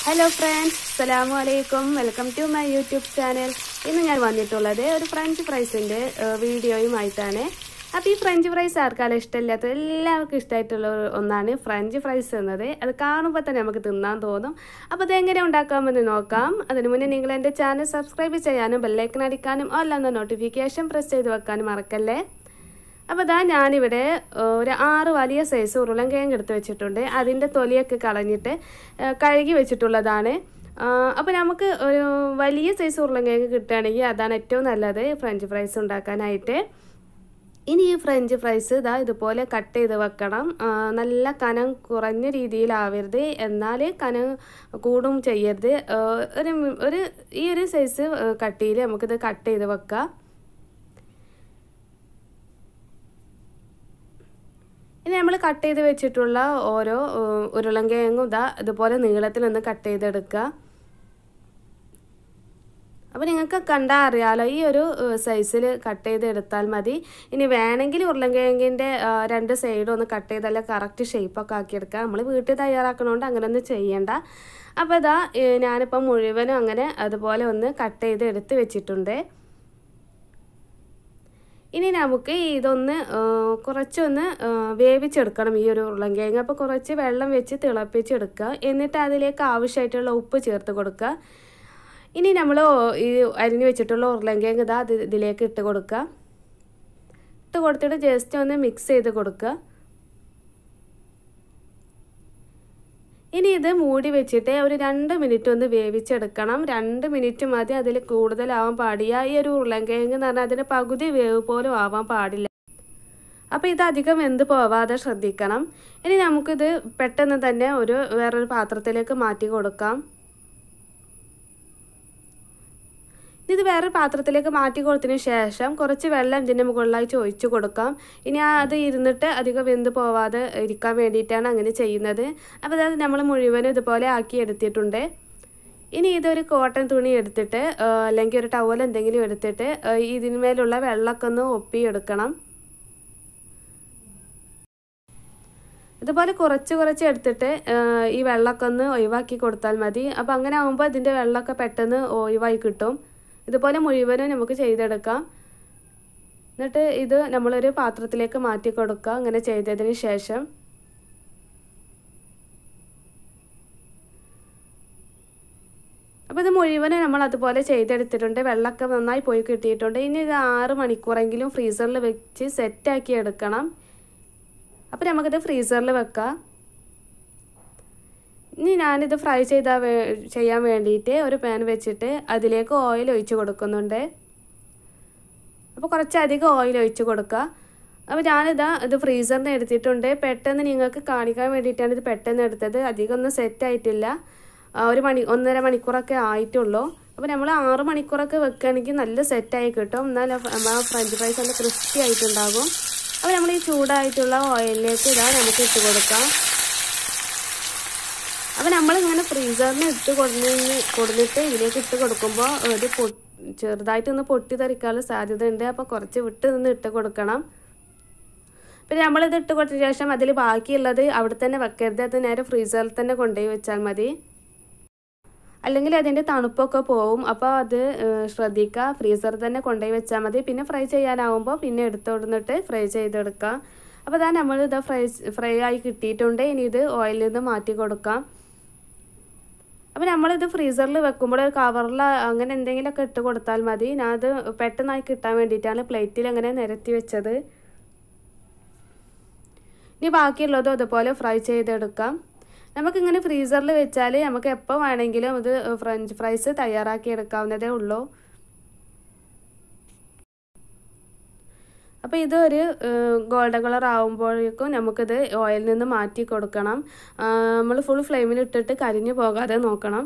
hello friends അസ്സലാമു അലൈക്കും welcome to my YouTube channel ഇന്ന് ഞാൻ വന്നിട്ടുള്ളത് ഒരു ഫ്രഞ്ച് ഫ്രൈസിൻ്റെ വീഡിയോയുമായിട്ടാണ് അപ്പോൾ ഈ ഫ്രഞ്ച് ഫ്രൈസ് ആർക്കാലും ഇഷ്ടമില്ലാത്ത എല്ലാവർക്കും ഇഷ്ടമായിട്ടുള്ള ഒരു ഒന്നാണ് ഫ്രഞ്ച് ഫ്രൈസ് എന്നത് അത് കാണുമ്പോൾ തന്നെ നമുക്ക് തിന്നാൻ തോന്നും അപ്പോൾ അതെങ്ങനെ ഉണ്ടാക്കാമെന്ന് നോക്കാം അതിന് മുന്നേ നിങ്ങൾ എൻ്റെ ചാനൽ സബ്സ്ക്രൈബ് ചെയ്യാനും ബെല്ലൈക്കൺ അടിക്കാനും അല്ലാന്ന നോട്ടിഫിക്കേഷൻ പ്രസ് ചെയ്ത് വെക്കാനും മറക്കല്ലേ അപ്പോൾ ഇതാ ഞാനിവിടെ ഒരു ആറ് വലിയ സൈസ് ഉരുളൻകിഴങ്ങ് എടുത്ത് വെച്ചിട്ടുണ്ട് അതിൻ്റെ തൊലിയൊക്കെ കളഞ്ഞിട്ട് കഴുകി വെച്ചിട്ടുള്ളതാണ് അപ്പോൾ നമുക്ക് ഒരു വലിയ സൈസ് ഉരുളൻകിഴങ്ങ് കിട്ടുകയാണെങ്കിൽ അതാണ് ഏറ്റവും നല്ലത് ഫ്രഞ്ച് ഫ്രൈസ് ഉണ്ടാക്കാനായിട്ട് ഇനി ഈ ഫ്രഞ്ച് ഫ്രൈസ് ഇതാ ഇതുപോലെ കട്ട് ചെയ്ത് വെക്കണം നല്ല കനം കുറഞ്ഞ രീതിയിലാവരുത് എന്നാൽ കനം കൂടും ചെയ്യരുത് ഒരു ഒരു ഈ ഒരു സൈസ് കട്ടിയിൽ നമുക്കിത് കട്ട് ചെയ്ത് വെക്കാം ഇനി നമ്മൾ കട്ട് ചെയ്ത് വെച്ചിട്ടുള്ള ഓരോ ഉരുളൻകിഴങ്ങും ഇതാ ഇതുപോലെ നീളത്തിലൊന്ന് കട്ട് ചെയ്തെടുക്കുക അപ്പോൾ നിങ്ങൾക്ക് കണ്ടാൽ അറിയാലോ ഈ ഒരു സൈസിൽ കട്ട് ചെയ്ത് എടുത്താൽ മതി ഇനി വേണമെങ്കിൽ ഉരുളൻകിഴങ്ങിൻ്റെ രണ്ട് സൈഡും ഒന്ന് കട്ട് ചെയ്തല്ല കറക്റ്റ് ഷേപ്പൊക്കെ ആക്കിയെടുക്കുക നമ്മൾ വീട്ടിൽ തയ്യാറാക്കണോണ്ട് അങ്ങനെ ഒന്നും ചെയ്യണ്ട അപ്പോൾ ഇതാ ഞാനിപ്പോൾ മുഴുവനും അങ്ങനെ അതുപോലെ ഒന്ന് കട്ട് ചെയ്ത് എടുത്ത് വെച്ചിട്ടുണ്ട് ഇനി നമുക്ക് ഇതൊന്ന് കുറച്ചൊന്ന് വേവിച്ചെടുക്കണം ഈ ഒരു ഉരുളൻകിഴങ്ങ് അപ്പോൾ കുറച്ച് വെള്ളം വെച്ച് തിളപ്പിച്ചെടുക്കുക എന്നിട്ട് അതിലേക്ക് ആവശ്യമായിട്ടുള്ള ഉപ്പ് ചേർത്ത് കൊടുക്കുക ഇനി നമ്മൾ ഈ അരിഞ്ഞു വെച്ചിട്ടുള്ള ഉരുളൻകിഴങ്ങ് ഇതാ അത് ഇതിലേക്ക് ഇട്ട് കൊടുക്കുക ഇട്ട് കൊടുത്തിട്ട് ജസ്റ്റ് ഒന്ന് മിക്സ് ചെയ്ത് കൊടുക്കുക ഇനി ഇത് മൂടി വെച്ചിട്ട് ഒരു രണ്ട് മിനിറ്റ് ഒന്ന് വേവിച്ചെടുക്കണം രണ്ട് മിനിറ്റ് മതി അതിൽ കൂടുതലാവാൻ പാടില്ല ഈ ഒരു ഉരുളൻകിഴങ്ങ് എന്ന് പറഞ്ഞാൽ അതിന് പകുതി വേവ് പോലും ആവാൻ പാടില്ല അപ്പോൾ ഇത് അധികം വെന്ത് പോവാതെ ശ്രദ്ധിക്കണം ഇനി നമുക്കിത് പെട്ടെന്ന് തന്നെ ഒരു വേറൊരു പാത്രത്തിലേക്ക് മാറ്റി കൊടുക്കാം ഇത് വേറെ പാത്രത്തിലേക്ക് മാറ്റി കൊടുത്തതിന് ശേഷം കുറച്ച് വെള്ളം ഇതിൻ്റെ മുകളിലായി ചോദിച്ചു കൊടുക്കാം ഇനി അത് ഇരുന്നിട്ട് അധികം വെന്ത് പോവാതെ ഇരിക്കാൻ വേണ്ടിയിട്ടാണ് അങ്ങനെ ചെയ്യുന്നത് അപ്പോൾ അത് നമ്മൾ മുഴുവനും ഇതുപോലെ ആക്കി എടുത്തിട്ടുണ്ട് ഇനി ഇതൊരു കോട്ടൺ തുണി എടുത്തിട്ട് അല്ലെങ്കിൽ ഒരു ടവൽ എന്തെങ്കിലും എടുത്തിട്ട് ഇതിന്മേലുള്ള വെള്ളമൊക്കെ ഒന്ന് ഒപ്പിയെടുക്കണം ഇതുപോലെ കുറച്ച് കുറച്ച് എടുത്തിട്ട് ഈ വെള്ളമൊക്കെ ഒന്ന് ഒഴിവാക്കി കൊടുത്താൽ മതി അപ്പോൾ അങ്ങനെ ആകുമ്പോൾ ഇതിൻ്റെ വെള്ളമൊക്കെ പെട്ടെന്ന് ഒഴിവായി കിട്ടും ഇതുപോലെ മുഴുവനും നമുക്ക് ചെയ്തെടുക്കാം എന്നിട്ട് ഇത് നമ്മളൊരു പാത്രത്തിലേക്ക് മാറ്റി കൊടുക്കുക അങ്ങനെ ചെയ്തതിന് ശേഷം അപ്പോൾ ഇത് മുഴുവനും നമ്മൾ അതുപോലെ ചെയ്തെടുത്തിട്ടുണ്ട് വെള്ളമൊക്കെ നന്നായി പോയി കിട്ടിയിട്ടുണ്ട് ഇനി ഇത് ആറ് മണിക്കൂറെങ്കിലും ഫ്രീസറിൽ വെച്ച് സെറ്റാക്കി എടുക്കണം അപ്പോൾ നമുക്കിത് ഫ്രീസറിൽ വെക്കാം ഇനി ഞാനിത് ഫ്രൈ ചെയ്താൽ വേ ചെയ്യാൻ വേണ്ടിയിട്ട് ഒരു പാൻ വെച്ചിട്ട് അതിലേക്ക് ഓയിൽ ഒഴിച്ച് കൊടുക്കുന്നുണ്ട് അപ്പോൾ കുറച്ചധികം ഓയിൽ ഒഴിച്ച് കൊടുക്കുക അപ്പോൾ ഞാനിതാ ഇത് ഫ്രീസറിന് എടുത്തിട്ടുണ്ട് പെട്ടെന്ന് നിങ്ങൾക്ക് കാണിക്കാൻ വേണ്ടിയിട്ടാണ് ഇത് പെട്ടെന്ന് എടുത്തത് അധികം ഒന്നും സെറ്റ് ആയിട്ടില്ല ഒരു മണി ഒന്നര മണിക്കൂറൊക്കെ ആയിട്ടുള്ളൂ അപ്പോൾ നമ്മൾ ആറ് മണിക്കൂറൊക്കെ വെക്കുകയാണെങ്കിൽ നല്ല സെറ്റായി കിട്ടും എന്നാൽ ഫ്രഞ്ച് ഫ്രൈസ് നല്ല ക്രിസ്പി ആയിട്ടുണ്ടാകും അപ്പോൾ നമ്മൾ ഈ ചൂടായിട്ടുള്ള ഓയിലിലേക്ക് ഇതാ നമുക്ക് ഇട്ട് കൊടുക്കാം അപ്പോൾ നമ്മളിങ്ങനെ ഫ്രീസറിന് ഇട്ട് കൊടുന്ന് കൊടുത്തിട്ട് ഇതിലേക്ക് ഇട്ട് കൊടുക്കുമ്പോൾ ഇത് പൊ ചെറുതായിട്ടൊന്ന് പൊട്ടി തെറിക്കാനുള്ള സാധ്യത ഉണ്ട് അപ്പോൾ കുറച്ച് വിട്ട് നിന്ന് ഇട്ട് കൊടുക്കണം പിന്നെ നമ്മളിത് ഇട്ട് കൊടുത്ത ശേഷം അതിൽ ബാക്കിയുള്ളത് അവിടെ തന്നെ വെക്കരുത് അത് നേരെ ഫ്രീസറിൽ തന്നെ കൊണ്ടുപോയി വെച്ചാൽ മതി അല്ലെങ്കിൽ അതിൻ്റെ തണുപ്പൊക്കെ പോവും അപ്പോൾ അത് ശ്രദ്ധിക്കുക ഫ്രീസറിൽ തന്നെ കൊണ്ടുപോയി വെച്ചാൽ മതി പിന്നെ ഫ്രൈ ചെയ്യാനാവുമ്പോൾ പിന്നെ എടുത്തോടുന്നിട്ട് ഫ്രൈ ചെയ്തെടുക്കുക അപ്പോൾ ഇതാ നമ്മൾ ഇത് ഫ്രൈ ഫ്രൈ ആയി കിട്ടിയിട്ടുണ്ട് ഇനി ഇത് ഓയിലിൽ നിന്ന് മാറ്റി കൊടുക്കാം അപ്പോൾ നമ്മളിത് ഫ്രീസറിൽ വെക്കുമ്പോൾ ഒരു കവറിൽ അങ്ങനെ എന്തെങ്കിലുമൊക്കെ ഇട്ട് കൊടുത്താൽ മതി ഞാൻ അത് പെട്ടെന്നായി കിട്ടാൻ വേണ്ടിയിട്ടാണ് പ്ലേറ്റിൽ അങ്ങനെ നിരത്തി വെച്ചത് ഇനി ബാക്കിയുള്ളതും അതുപോലെ ഫ്രൈ ചെയ്തെടുക്കാം നമുക്കിങ്ങനെ ഫ്രീസറിൽ വെച്ചാൽ നമുക്ക് എപ്പോൾ വേണമെങ്കിലും ഇത് ഫ്രഞ്ച് ഫ്രൈസ് തയ്യാറാക്കി എടുക്കാവുന്നതേ ഉള്ളൂ അപ്പോൾ ഇതൊരു ഗോൾഡൻ കളർ ആകുമ്പോഴേക്കും നമുക്കിത് ഓയിലിൽ നിന്ന് മാറ്റി കൊടുക്കണം നമ്മൾ ഫുൾ ഫ്ലെയിമിൽ ഇട്ടിട്ട് കരിഞ്ഞു പോകാതെ നോക്കണം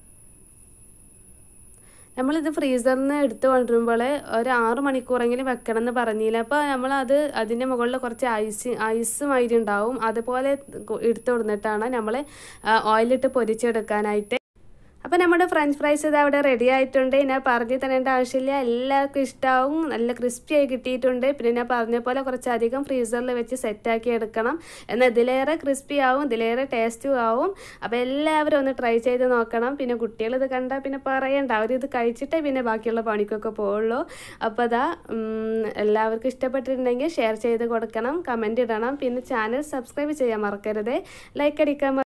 നമ്മളിത് ഫ്രീസറിൽ നിന്ന് എടുത്ത് കൊണ്ടുവരുമ്പോൾ ഒരു ആറ് മണിക്കൂറെങ്കിലും വെക്കണം എന്ന് പറഞ്ഞില്ല അപ്പോൾ നമ്മളത് അതിൻ്റെ മുകളിൽ കുറച്ച് ഐസ് ഐസ് മാതിരി ഉണ്ടാവും അതുപോലെ എടുത്ത് കൊടുത്തിട്ടാണ് നമ്മൾ ഓയിലിട്ട് പൊരിച്ചെടുക്കാനായിട്ട് അപ്പോൾ നമ്മുടെ ഫ്രഞ്ച് ഫ്രൈസ് ഇത് അവിടെ റെഡി ആയിട്ടുണ്ട് ഞാൻ പറഞ്ഞു തരേണ്ട ആവശ്യമില്ല എല്ലാവർക്കും ഇഷ്ടമാവും നല്ല ക്രിസ്പി ആയി കിട്ടിയിട്ടുണ്ട് പിന്നെ ഞാൻ പറഞ്ഞ പോലെ കുറച്ചധികം ഫ്രീസറിൽ വെച്ച് സെറ്റാക്കി എടുക്കണം എന്നാൽ ഇതിലേറെ ക്രിസ്പി ആവും ഇതിലേറെ ടേസ്റ്റും ആവും അപ്പോൾ എല്ലാവരും ഒന്ന് ട്രൈ ചെയ്ത് നോക്കണം പിന്നെ കുട്ടികൾ ഇത് കണ്ടാൽ പിന്നെ പറയണ്ട അവരിത് കഴിച്ചിട്ടേ പിന്നെ ബാക്കിയുള്ള പണിക്കൊക്കെ പോവുള്ളൂ അപ്പോൾ അതാ ഉം, എല്ലാവർക്കും ഇഷ്ടപ്പെട്ടിട്ടുണ്ടെങ്കിൽ ഷെയർ ചെയ്ത് കൊടുക്കണം കമൻറ്റ് ഇടണം പിന്നെ ചാനൽ സബ്സ്ക്രൈബ് ചെയ്യാൻ മറക്കരുത് ലൈക്ക് അടിക്കാൻ